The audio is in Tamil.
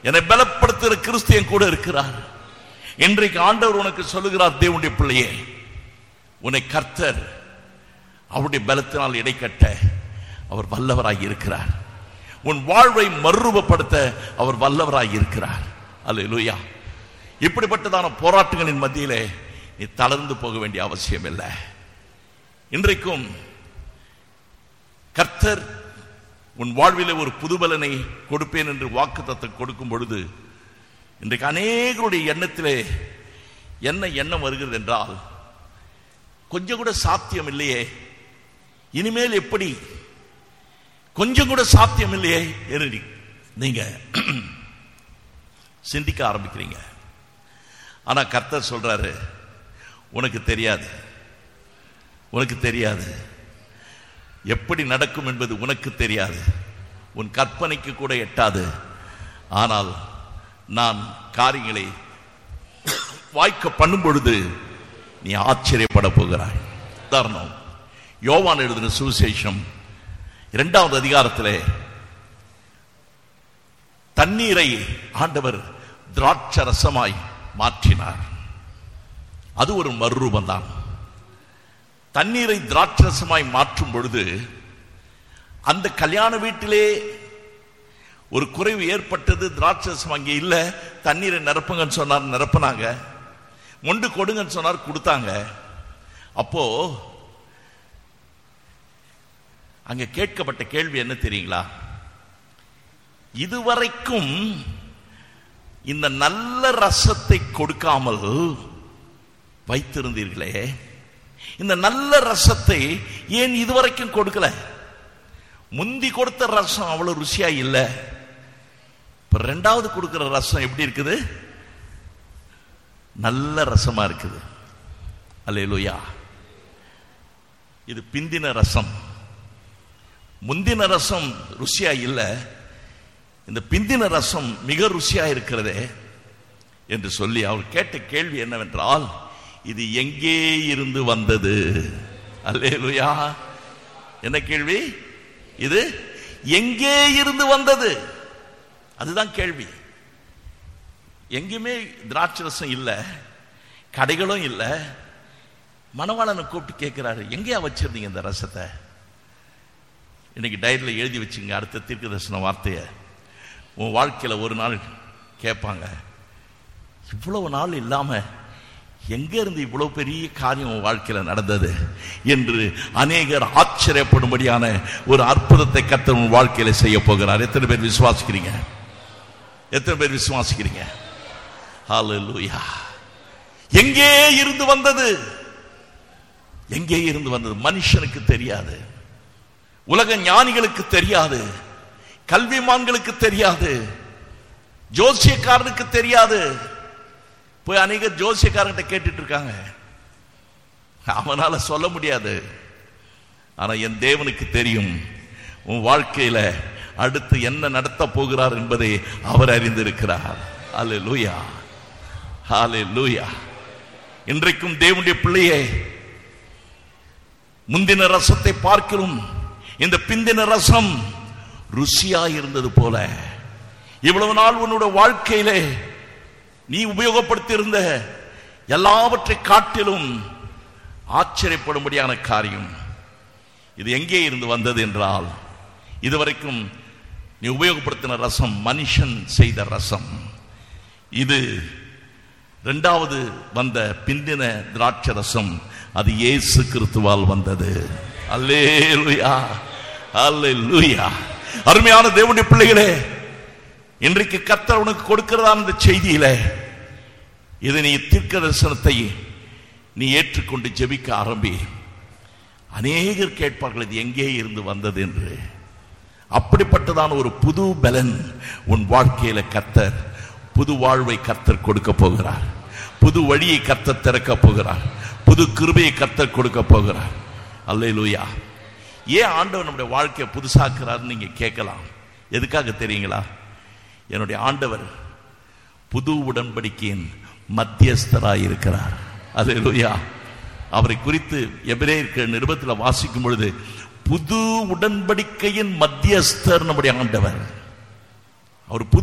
என்னை பலப்படுத்துகிற கிறிஸ்தியன் கூட இருக்கிறார் இன்றைக்கு ஆண்டவர் உனக்கு சொல்லுகிறார் தேவனுடைய பிள்ளையே உன்னை கர்த்தர் அவருடைய பலத்தினால் இடைக்கட்ட அவர் வல்லவராய் இருக்கிறார் உன் வாழ்வை மறுரூபப்படுத்த அவர் வல்லவராய் இருக்கிறார் அல்லேலூயா இப்படிப்பட்டதான போராட்டங்களின் மத்தியிலே நீ தளர்ந்து போக வேண்டிய அவசியம் இல்லை இன்றைக்கும் கர்த்தர் உன் வாழ்விலே ஒரு புதுபலனை கொடுப்பேன் என்று வாக்குத்தத்தை கொடுக்கும் பொழுது இன்றைக்கு அநேகருடைய எண்ணத்திலே என்ன எண்ணம் வருகிறது என்றால் கொஞ்சம் கூட சாத்தியம் இல்லையே இனிமேல் எப்படி கொஞ்சம் கூட சாத்தியம் இல்லையே என்று நீ- நீங்க சிந்திக்க ஆரம்பிக்கிறீங்க ஆனா கர்த்தர் சொல்றாரு உனக்கு தெரியாது உனக்கு தெரியாது எப்படி நடக்கும் என்பது உனக்கு தெரியாது உன் கற்பனைக்கு கூட எட்டாது ஆனால் நான் காரியங்களை வாய்க்க பண்ணும் பொழுது நீ ஆச்சரியப்பட போகிறாய் உதாரணம் யோவான் எழுதின சுவிசேஷம் இரண்டாவது அதிகாரத்திலே தண்ணீரை ஆண்டவர் திராட்சை ரசமாய் மாற்றினார் அது ஒரு மறுரூபம் தான் தண்ணீரை திராட்சரசமாய் மாற்றும் பொழுது அந்த கல்யாண வீட்டிலே ஒரு குறைவு ஏற்பட்டது திராட்சரசம் அங்கே இல்ல தண்ணீரை நிரப்புங்கன்னு சொன்னார் நிரப்புனாங்க மொண்டு கொடுங்கன்னு சொன்னார் கொடுத்தாங்க அப்போ அங்க கேட்கப்பட்ட கேள்வி என்ன தெரியுங்களா இதுவரைக்கும் இந்த நல்ல ரசத்தை கொடுக்காமல் வைத்திருந்தீர்களே இந்த நல்ல ரசத்தை ஏன் இதுவரைக்கும் கொடுக்கல முந்தி கொடுத்த ரசம் அவ்வளவு ருசியா இல்ல இப்ப ரெண்டாவது கொடுக்கிற ரசம் எப்படி இருக்குது நல்ல ரசமா இருக்குது அல்லேலூயா இது பிந்தின ரசம் முந்தின ரசம் ருசியா இல்ல இந்த பிந்தின ரசம் மிக ருசியா இருக்கிறதே என்று சொல்லி அவர் கேட்ட கேள்வி என்னவென்றால் இது எங்கே இருந்து வந்தது அல்லேலூயா என்ன கேள்வி இது எங்கே இருந்து வந்தது அதுதான் கேள்வி எங்கேயுமே திராட்சை ரசம் இல்ல கடைகளும் இல்ல மணவாளனை கூப்பிட்டு கேட்கிறாரு எங்கேயா வச்சிருந்தீங்க இந்த ரசத்தை இன்னைக்கு டைரியில் எழுதி வச்சுங்க அடுத்த தீர்க்க தரிசன வார்த்தையை உன் வாழ்க்கையில ஒரு நாள் கேட்பாங்க இவ்வளவு நாள் இல்லாம எங்க இருந்து இவ்வளவு பெரிய காரியம் உன் வாழ்க்கையில நடந்தது என்று அநேகர் ஆச்சரியப்படும்படியான ஒரு அற்புதத்தை கர்த்தர் உன் வாழ்க்கையில செய்ய போகிறார் எத்தனை பேர் விசுவாசிக்கிறீங்க எத்தனை பேர் விசுவாசிக்கிறீங்க ஹalleluya எங்கே இருந்து வந்தது எங்கே இருந்து வந்தது மனுஷனுக்கு தெரியாது உலக ஞானிகளுக்கு தெரியாது கல்விமான்களுக்கு தெரியாது ஜோசியக்காரனுக்கு தெரியாது போய் அநேகர் ஜோசியக்காரன்கிட்ட கேட்டுட்டு இருக்காங்க அவனால சொல்ல முடியாது ஆனா என் தேவனுக்கு தெரியும் உன் வாழ்க்கையில அடுத்து என்ன நடத்த போகிறார் என்பதை அவர் அறிந்திருக்கிறார் அல்ல லூயா ஹாலே லூயா இன்றைக்கும் தேவனுடைய பிள்ளையே முந்தின ரசத்தை பார்க்கிறோம் இந்த பிந்தின ரசம் ருசியா இருந்தது போல இவ்வளவு நாள் உன்னோட வாழ்க்கையிலே நீ உபயோகப்படுத்தி இருந்த எல்லாவற்றை காட்டிலும் ஆச்சரியப்படும்படியான காரியம் இது எங்கே இருந்து வந்தது என்றால் இதுவரைக்கும் நீ உபயோகப்படுத்தின ரசம் மனுஷன் செய்த ரசம் இது இரண்டாவது வந்த பிந்தின திராட்சை ரசம் அது இயேசு கிறிஸ்துவால் வந்தது அல்லேலூயா அல்லேலூயா அருமையான தேவனுடைய பிள்ளைகளே இன்றைக்கு கர்த்தர் உனக்கு கொடுக்கிறதான இந்த செய்தியில இது நீ தீர்க்க தரிசனத்தை நீ ஏற்றுக்கொண்டு ஜெபிக்க ஆரம்பி அநேகர் கேட்பார்கள் இது எங்கே இருந்து வந்தது என்று அப்படிப்பட்டதான ஒரு புது பலன் உன் வாழ்க்கையில கர்த்தர் புது வாழ்வை கர்த்தர் கொடுக்க போகிறார் புது வழியை கர்த்தர் திறக்க போகிறார் புது கிருபையை கர்த்தர் கொடுக்க போகிறார் அல்லேலூயா ஏன் ஆண்டவர் நம்முடைய வாழ்க்கையை புதுசாக்குறாருன்னு நீங்க கேட்கலாம் எதுக்காக தெரியுங்களா என்னுடைய ஆண்டவர் புது உடன்படிக்கையின் மத்தியஸ்தராய் இருக்கிறார் அல்லேலூயா அவரை குறித்து எபிரேயர் நிருபத்தில் வாசிக்கும் பொழுது புது உடன்படிக்கையின் மத்தியஸ்தர் நம்முடைய ஆண்டவர் அவர் புது